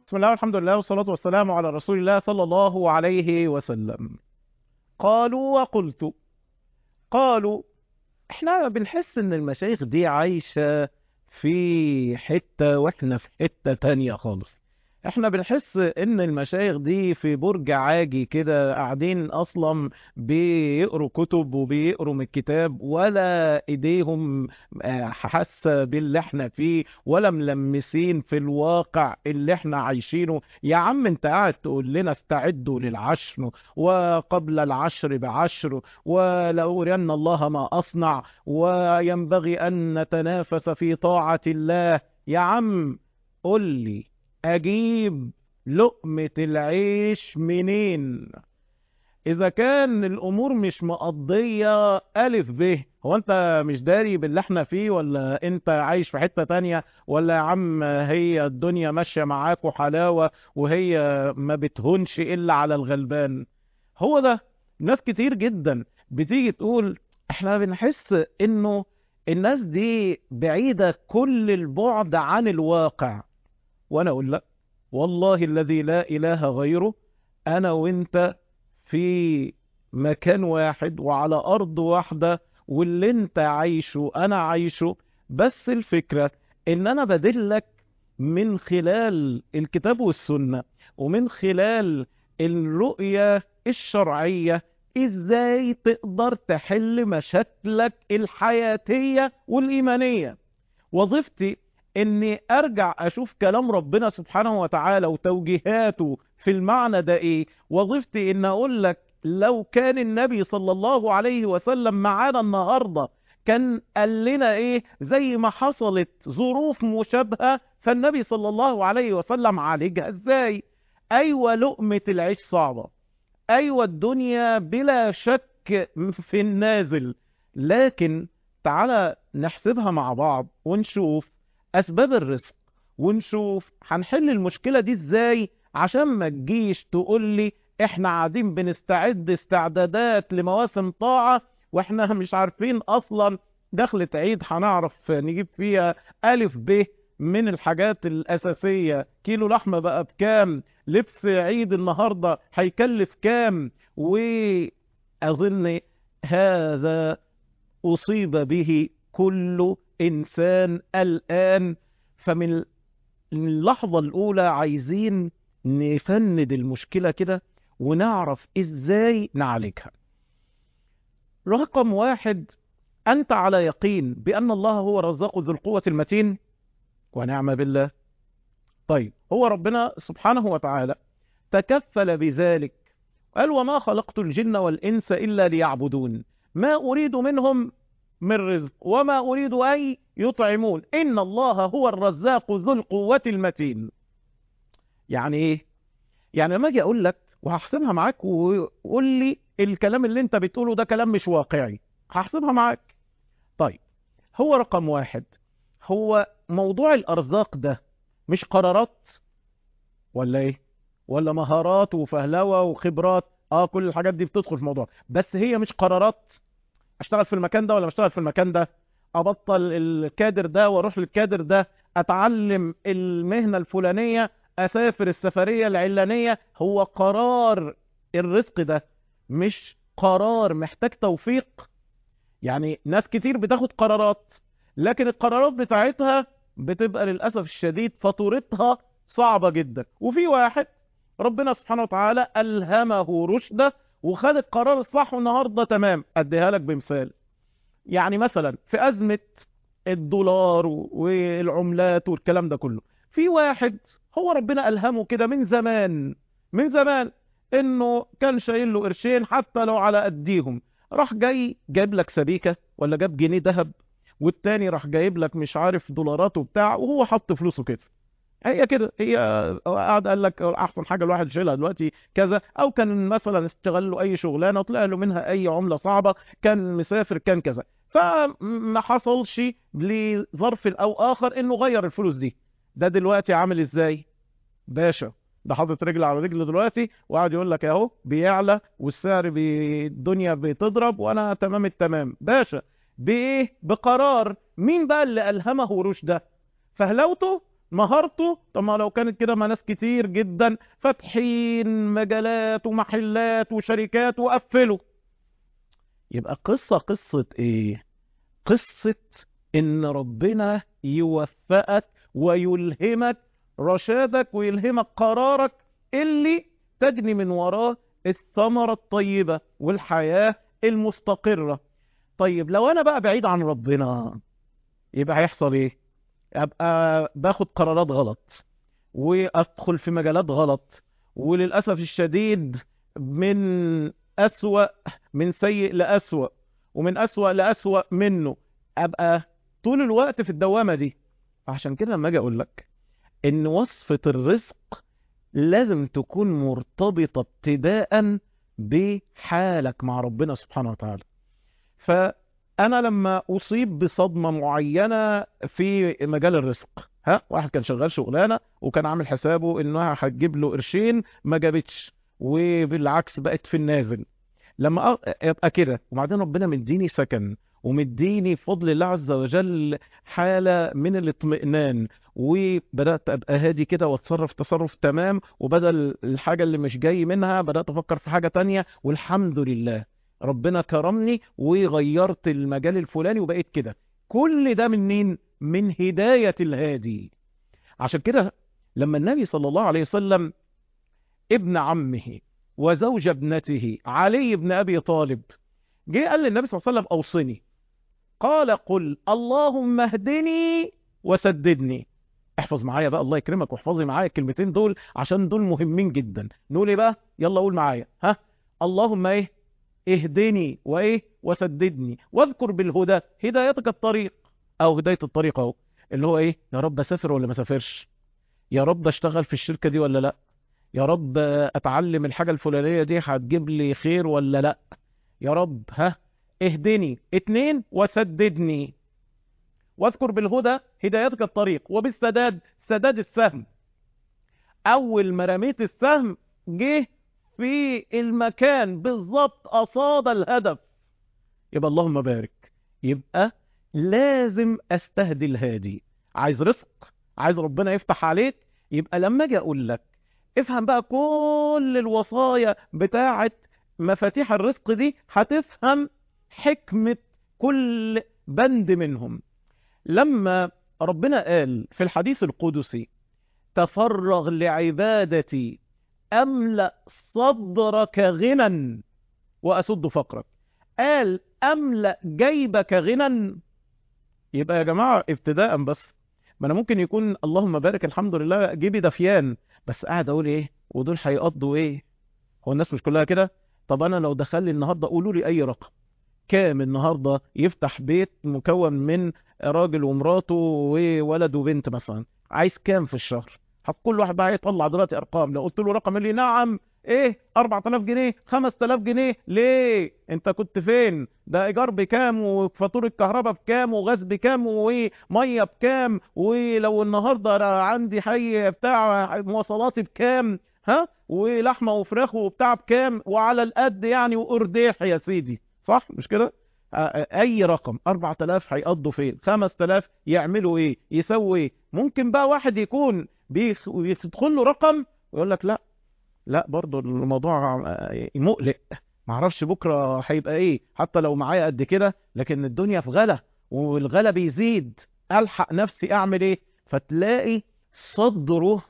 بسم الله والحمد لله والصلاة والسلام على رسول الله صلى الله عليه وسلم قالوا وقلت قالوا احنا بنحس ان المشايخ دي عايشة في حتة واحنا في حتة تانية خالص احنا بنحس ان المشايخ دي في برج عاجي كده قاعدين اصلا بيقروا كتب وبيقروا من الكتاب ولا ايديهم آه، حاسة باللي احنا فيه ولا ملمسين في الواقع اللي احنا عايشينه يا عم انت قاعد تقول لنا استعدوا للعشر وقبل العشر بعشر ولو أرين الله ما أصنع وينبغي أن نتنافس في طاعة الله يا عم قل لي أجيب لقمة العيش منين إذا كان الأمور مش مقضية ألف ب هو أنت مش داري باللي احنا فيه ولا أنت عايش في حتة تانية ولا يا عم هي الدنيا ماشية معاك وحلاوة وهي ما بتهونش إلا على الغلبان هو ده ناس كتير جدا بتيجي تقول احنا بنحس انه الناس دي بعيدة كل البعد عن الواقع وانا اقول لا والله الذي لا اله غيره انا وانت في مكان واحد وعلى ارض واحدة واللي انت عايشه انا عايشه بس الفكرة ان انا بدلك من خلال الكتاب والسنة ومن خلال الرؤية الشرعية ازاي تقدر تحل مشاكلك الحياتية والايمانية وظيفتي اني ارجع اشوف كلام ربنا سبحانه وتعالى وتوجيهاته في المعنى ده ايه وظيفتي ان اقول لك لو كان النبي صلى الله عليه وسلم معانا النهاردة كان قال لنا ايه زي ما حصلت ظروف مشابهة فالنبي صلى الله عليه وسلم عالجها ازاي ايوه لقمة العيش صعبة ايوه الدنيا بلا شك في النازل لكن تعالى نحسبها مع بعض ونشوف اسباب الرزق ونشوف هنحل المشكلة دي ازاي عشان ما تجيش تقول لي احنا قاعدين بنستعد استعدادات لمواسم طاعة واحنا مش عارفين اصلا دخلة عيد هنعرف نجيب فيها الف ب من الحاجات الاساسية كيلو لحمة بقى بكام لبس عيد النهاردة هيكلف كام واظن هذا اصيب به كل انسان الان فمن اللحظة الاولى عايزين نفند المشكلة كده ونعرف ازاي نعالجها رقم واحد انت على يقين بان الله هو الرزاق ذو القوة المتين ونعم بالله طيب هو ربنا سبحانه وتعالى تكفل بذلك قال وما خلقت الجن والإنس إلا ليعبدون ما أريد منهم من رزق وما أريد أن يطعمون إن الله هو الرزاق ذو القوة المتين يعني إيه؟ يعني لما أجي أقول لك وهحسبها معاك وقول لي الكلام اللي أنت بتقوله ده كلام مش واقعي هحسبها معاك طيب هو رقم واحد هو موضوع الأرزاق ده مش قرارات ولا ايه ولا مهارات وفهلوة وخبرات اه كل الحاجات دي بتدخل في الموضوع بس هي مش قرارات اشتغل في المكان ده ولا اشتغل في المكان ده ابطل الكادر ده واروح للكادر ده اتعلم المهنة الفلانية اسافر السفرية العلانية هو قرار الرزق ده مش قرار محتاج توفيق يعني ناس كتير بتاخد قرارات لكن القرارات بتاعتها بتبقى للأسف الشديد فاتورتها صعبة جدا وفي واحد ربنا سبحانه وتعالى ألهمه رشده وخد القرار الصح والنهاردة تمام أديها لك بمثال يعني مثلا في أزمة الدولار والعملات والكلام ده كله في واحد هو ربنا ألهمه كده من زمان من زمان انه كان شايل له قرشين حتى لو على قديهم راح جاي جايب لك سبيكة ولا جاب جنيه ذهب والتاني راح جايب لك مش عارف دولارات وبتاع وهو حط فلوسه كده هي كده هي قاعد قال لك احسن حاجه الواحد يشيلها دلوقتي كذا او كان مثلا اشتغل له اي شغلانه طلع له منها اي عمله صعبه كان مسافر كان كذا فما حصلش لظرف او اخر انه غير الفلوس دي ده دلوقتي عامل ازاي باشا ده حاطط رجل على رجل دلوقتي وقاعد يقول لك اهو بيعلى والسعر بي الدنيا بتضرب وانا تمام التمام باشا بايه بقرار مين بقى اللي الهمه رشده فهلوته مهارته طب ما لو كانت كده ما ناس كتير جدا فاتحين مجالات ومحلات وشركات وقفلوا يبقى قصة قصة ايه قصة ان ربنا يوفقك ويلهمك رشادك ويلهمك قرارك اللي تجني من وراه الثمرة الطيبة والحياة المستقرة طيب لو انا بقى بعيد عن ربنا يبقى هيحصل ايه ابقى باخد قرارات غلط وادخل في مجالات غلط وللأسف الشديد من أسوأ من سيء لأسوأ ومن أسوأ لأسوأ منه أبقى طول الوقت في الدوامة دي عشان كده لما أجي أقول لك إن وصفة الرزق لازم تكون مرتبطة ابتداء بحالك مع ربنا سبحانه وتعالى فأنا لما أصيب بصدمة معينة في مجال الرزق ها واحد كان شغال شغلانة وكان عامل حسابه إنها هتجيب له قرشين ما جابتش وبالعكس بقت في النازل لما ابقى كده وبعدين ربنا مديني سكن ومديني بفضل الله عز وجل حالة من الاطمئنان وبدأت أبقى هادي كده واتصرف تصرف تمام وبدل الحاجة اللي مش جاي منها بدأت أفكر في حاجة تانية والحمد لله ربنا كرمني وغيرت المجال الفلاني وبقيت كده كل ده منين من هداية الهادي عشان كده لما النبي صلى الله عليه وسلم ابن عمه وزوج ابنته علي بن أبي طالب جه قال للنبي صلى الله عليه وسلم أوصني قال قل اللهم اهدني وسددني احفظ معايا بقى الله يكرمك واحفظي معايا الكلمتين دول عشان دول مهمين جدا نقول ايه بقى يلا قول معايا ها اللهم ايه اهدني وايه وسددني واذكر بالهدى هدايتك الطريق او هداية الطريق اهو اللي هو ايه يا رب اسافر ولا ما اسافرش يا رب اشتغل في الشركة دي ولا لا يا رب اتعلم الحاجة الفلانية دي هتجيب لي خير ولا لا يا رب ها اهدني اتنين وسددني واذكر بالهدى هدايتك الطريق وبالسداد سداد السهم اول ما رميت السهم جه في المكان بالظبط اصاد الهدف يبقى اللهم بارك يبقى لازم استهدي الهادي عايز رزق عايز ربنا يفتح عليك يبقى لما اجي اقول لك افهم بقى كل الوصايا بتاعه مفاتيح الرزق دي هتفهم حكمة كل بند منهم لما ربنا قال في الحديث القدسي تفرغ لعبادتي أملأ صدرك غنى وأسد فقرك قال أملأ جيبك غنى يبقى يا جماعة ابتداء بس ما أنا ممكن يكون اللهم بارك الحمد لله جيبي دفيان بس قاعد أقول إيه ودول هيقضوا إيه هو الناس مش كلها كده طب أنا لو دخل لي النهاردة قولوا لي أي رقم كام النهاردة يفتح بيت مكون من راجل ومراته وولد وبنت مثلا عايز كام في الشهر كل واحد بقى يطلع دلوقتي ارقام لو قلت له رقم اللي نعم ايه 4000 جنيه 5000 جنيه ليه انت كنت فين ده ايجار بكام وفاتوره كهرباء بكام وغاز بكام وميه بكام ولو النهارده أنا عندي حي بتاع مواصلاتي بكام ها ولحمه وفراخ وبتاع بكام وعلى القد يعني وقرديح يا سيدي صح مش كده اي رقم 4000 هيقضوا فين 5000 يعملوا ايه يسووا ايه ممكن بقى واحد يكون بيدخل له رقم ويقول لك لا لا برضه الموضوع مقلق معرفش بكره هيبقى ايه حتى لو معايا قد كده لكن الدنيا في غلا والغلا بيزيد الحق نفسي اعمل ايه فتلاقي صدره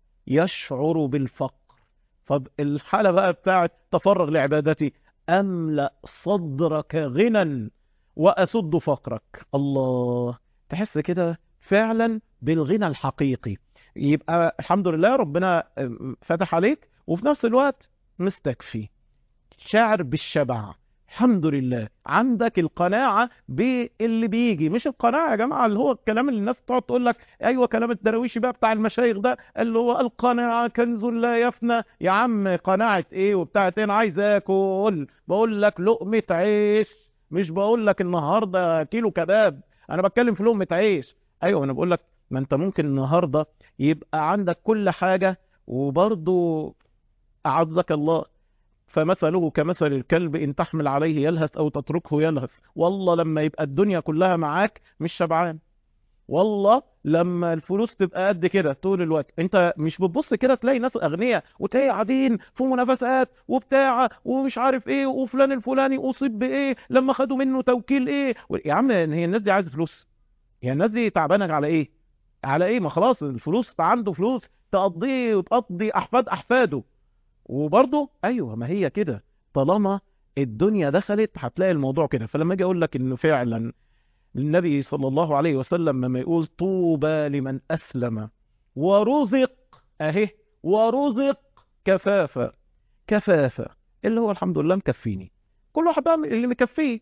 يشعر بالفقر فالحاله بقى بتاعت تفرغ لعبادتي املا صدرك غنى واسد فقرك الله تحس كده فعلا بالغنى الحقيقي يبقى الحمد لله ربنا فتح عليك وفي نفس الوقت مستكفي شاعر بالشبع الحمد لله عندك القناعة باللي بيجي مش القناعة يا جماعة اللي هو الكلام اللي الناس تقعد تقول لك ايوه كلام الدرويشي بقى بتاع المشايخ ده اللي هو القناعة كنز لا يفنى يا عم قناعة ايه وبتاعت ايه انا عايز اكل بقول لك لقمة عيش مش بقول لك النهاردة كيلو كباب انا بتكلم في لقمة عيش ايوه انا بقول لك ما انت ممكن النهاردة يبقى عندك كل حاجة وبرضو أعزك الله فمثله كمثل الكلب إن تحمل عليه يلهث أو تتركه يلهث والله لما يبقى الدنيا كلها معاك مش شبعان والله لما الفلوس تبقى قد كده طول الوقت انت مش بتبص كده تلاقي ناس اغنياء وتلاقي قاعدين في منافسات وبتاع ومش عارف ايه وفلان الفلاني اصيب بايه لما خدوا منه توكيل ايه يا عم هي الناس دي عايزه فلوس هي الناس دي تعبانه على ايه على ايه ما خلاص الفلوس عنده فلوس تقضيه وتقضي احفاد احفاده وبرضه ايوه ما هي كده طالما الدنيا دخلت هتلاقي الموضوع كده فلما اجي اقول لك انه فعلا النبي صلى الله عليه وسلم لما يقول طوبى لمن اسلم ورزق اهي ورزق كفافة كفافة اللي هو الحمد لله مكفيني كل واحد بقى اللي مكفيه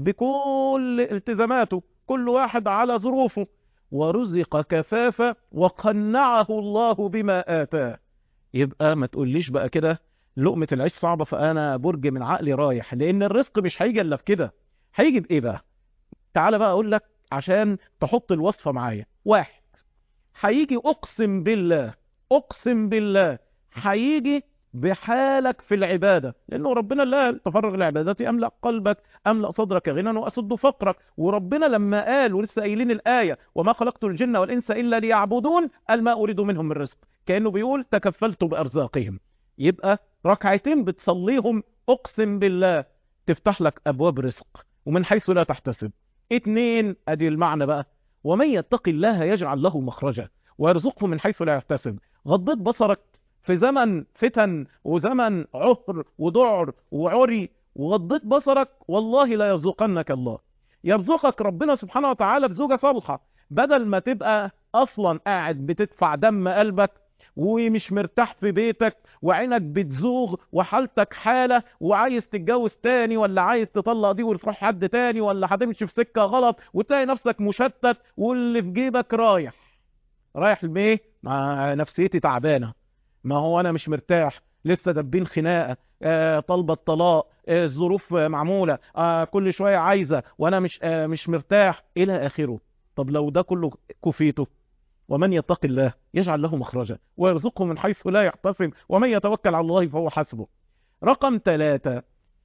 بكل التزاماته كل واحد على ظروفه ورزق كفافة وقنعه الله بما آتاه يبقى ما تقوليش بقى كده لقمة العيش صعبة فأنا برج من عقلي رايح لأن الرزق مش هيجي إلا في كده هيجي بإيه بقى تعالى بقى أقول لك عشان تحط الوصفة معايا واحد هيجي أقسم بالله أقسم بالله هيجي بحالك في العبادة لأنه ربنا لا تفرغ العبادة أملأ قلبك أملأ صدرك غنى وأسد فقرك وربنا لما قال ولسه قايلين الآية وما خلقت الجن والإنس إلا ليعبدون قال ما أريد منهم من رزق كأنه بيقول تكفلت بأرزاقهم يبقى ركعتين بتصليهم أقسم بالله تفتح لك أبواب رزق ومن حيث لا تحتسب اتنين أدي المعنى بقى ومن يتق الله يجعل له مخرجا ويرزقه من حيث لا يحتسب غضيت بصرك في زمن فتن وزمن عهر وذعر وعري وغضيت بصرك والله لا يرزقنك الله يرزقك ربنا سبحانه وتعالى بزوجة صالحة بدل ما تبقى أصلا قاعد بتدفع دم قلبك ومش مرتاح في بيتك وعينك بتزوغ وحالتك حالة وعايز تتجوز تاني ولا عايز تطلق دي وتروح حد تاني ولا هتمشي في سكة غلط وتلاقي نفسك مشتت واللي في جيبك رايح رايح ليه مع نفسيتي تعبانة ما هو انا مش مرتاح لسه دبين خناقه آه طالبه الطلاق آه الظروف آه معموله آه كل شويه عايزه وانا مش آه مش مرتاح الى اخره طب لو ده كله كفيته ومن يتق الله يجعل له مخرجا ويرزقه من حيث لا يحتسب ومن يتوكل على الله فهو حسبه رقم ثلاثة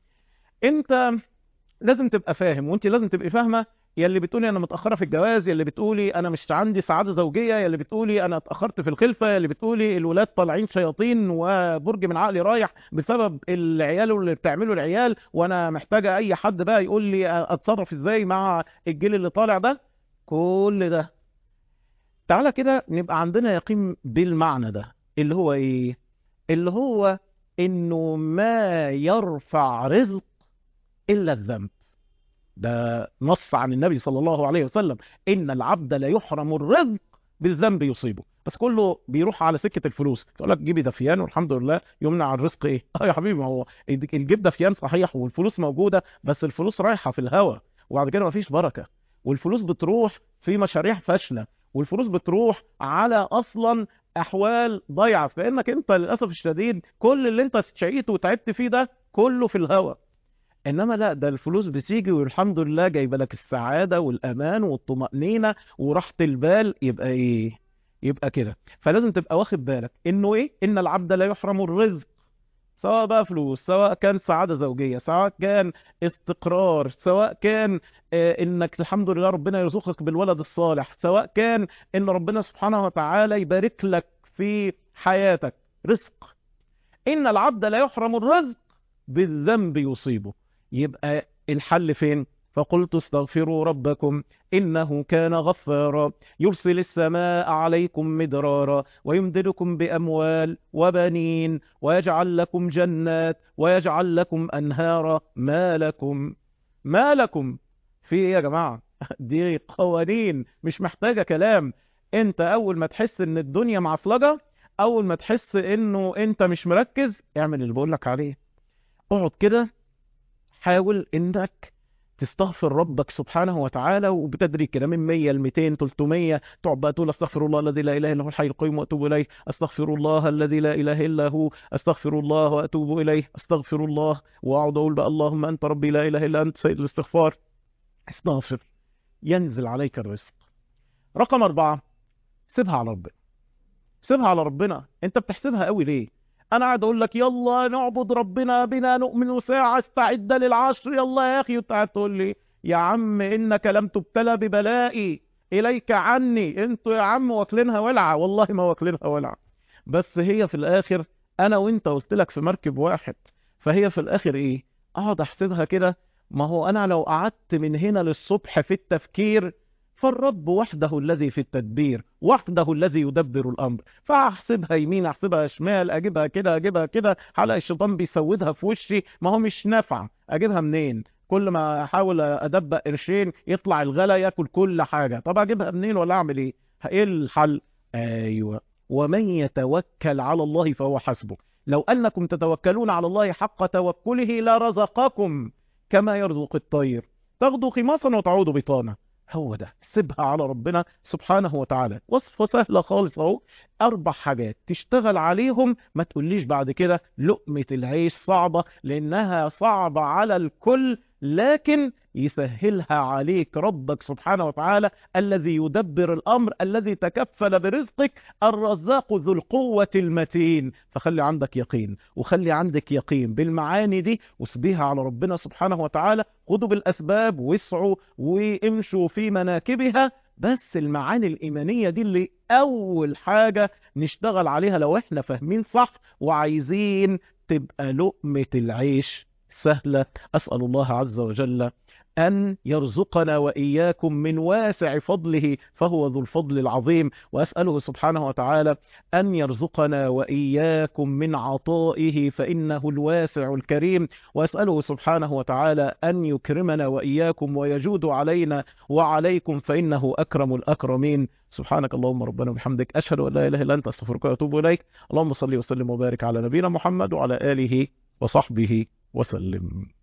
انت لازم تبقى فاهم وانت لازم تبقي فاهمه يا اللي بتقولي انا متاخره في الجواز يا اللي بتقولي انا مش عندي سعاده زوجيه يا اللي بتقولي انا اتاخرت في الخلفه يا اللي بتقولي الولاد طالعين شياطين وبرج من عقلي رايح بسبب العيال واللي بتعمله العيال وانا محتاجه اي حد بقى يقول لي اتصرف ازاي مع الجيل اللي طالع ده كل ده تعالى كده نبقى عندنا يقين بالمعنى ده اللي هو ايه اللي هو انه ما يرفع رزق الا الذنب ده نص عن النبي صلى الله عليه وسلم ان العبد لا يحرم الرزق بالذنب يصيبه بس كله بيروح على سكه الفلوس تقول لك جيبي دفيان والحمد لله يمنع الرزق ايه اه يا حبيبي ما هو الجيب دفيان صحيح والفلوس موجوده بس الفلوس رايحه في الهوا وبعد كده مفيش بركه والفلوس بتروح في مشاريع فاشله والفلوس بتروح على اصلا احوال ضيعه فانك انت للاسف الشديد كل اللي انت شقيته وتعبت فيه ده كله في الهوا انما لا ده الفلوس بتيجي والحمد لله جايبه لك السعاده والامان والطمانينه وراحه البال يبقى ايه يبقى كده فلازم تبقى واخد بالك انه ايه ان العبد لا يحرم الرزق سواء بقى فلوس سواء كان سعاده زوجيه سواء كان استقرار سواء كان آه انك الحمد لله ربنا يرزقك بالولد الصالح سواء كان ان ربنا سبحانه وتعالى يبارك لك في حياتك رزق ان العبد لا يحرم الرزق بالذنب يصيبه يبقى الحل فين فقلت استغفروا ربكم إنه كان غفارا يرسل السماء عليكم مدرارا ويمددكم بأموال وبنين ويجعل لكم جنات ويجعل لكم أنهارا ما لكم ما لكم في إيه يا جماعة دي قوانين مش محتاجة كلام انت أول ما تحس ان الدنيا معصلجة أول ما تحس انه انت مش مركز اعمل اللي بقولك عليه اقعد كده حاول انك تستغفر ربك سبحانه وتعالى وبتدري كده من 100 ل 200 300 تقعد بقى تقول استغفر الله الذي لا اله الا هو الحي القيوم واتوب اليه استغفر الله الذي لا اله الا هو استغفر الله واتوب اليه استغفر الله واقعد اقول بقى اللهم انت ربي لا اله الا انت سيد الاستغفار استغفر ينزل عليك الرزق رقم أربعة سيبها على ربنا سيبها على ربنا انت بتحسبها قوي ليه انا قاعد اقول لك يلا نعبد ربنا بنا نؤمن ساعة استعد للعشر يلا يا اخي وانت قاعد تقول لي يا عم انك لم تبتلى ببلائي إليك عني انتوا يا عم واكلينها ولعة والله ما واكلينها ولعة بس هي في الآخر أنا وانت قلت لك في مركب واحد فهي في الآخر إيه أقعد أحسبها كده ما هو أنا لو قعدت من هنا للصبح في التفكير فالرب وحده الذي في التدبير وحده الذي يدبر الأمر فأحسبها يمين أحسبها شمال أجيبها كده أجيبها كده حلقة الشيطان بيسودها في وشي ما هو مش نافعة أجيبها منين كل ما احاول ادبق قرشين يطلع الغلا ياكل كل حاجه طب اجيبها منين ولا اعمل ايه ايه الحل ايوه ومن يتوكل على الله فهو حسبه لو انكم تتوكلون على الله حق توكله لرزقكم كما يرزق الطير تغدو خماصا وتعود بطانا هو ده سيبها على ربنا سبحانه وتعالى وصفة سهلة خالص اهو اربع حاجات تشتغل عليهم ما تقوليش بعد كده لقمة العيش صعبة لانها صعبة على الكل لكن يسهلها عليك ربك سبحانه وتعالى الذي يدبر الأمر الذي تكفل برزقك الرزاق ذو القوة المتين فخلي عندك يقين وخلي عندك يقين بالمعاني دي واسبيها على ربنا سبحانه وتعالى خدوا بالأسباب واسعوا وامشوا في مناكبها بس المعاني الإيمانية دي اللي أول حاجة نشتغل عليها لو احنا فاهمين صح وعايزين تبقى لقمة العيش سهلة أسأل الله عز وجل أن يرزقنا وإياكم من واسع فضله فهو ذو الفضل العظيم وأسأله سبحانه وتعالى أن يرزقنا وإياكم من عطائه فإنه الواسع الكريم وأسأله سبحانه وتعالى أن يكرمنا وإياكم ويجود علينا وعليكم فإنه أكرم الأكرمين سبحانك اللهم ربنا وبحمدك أشهد أن لا إله إلا أنت أستغفرك وأتوب إليك اللهم صل وسلم وبارك على نبينا محمد وعلى آله وصحبه وسلم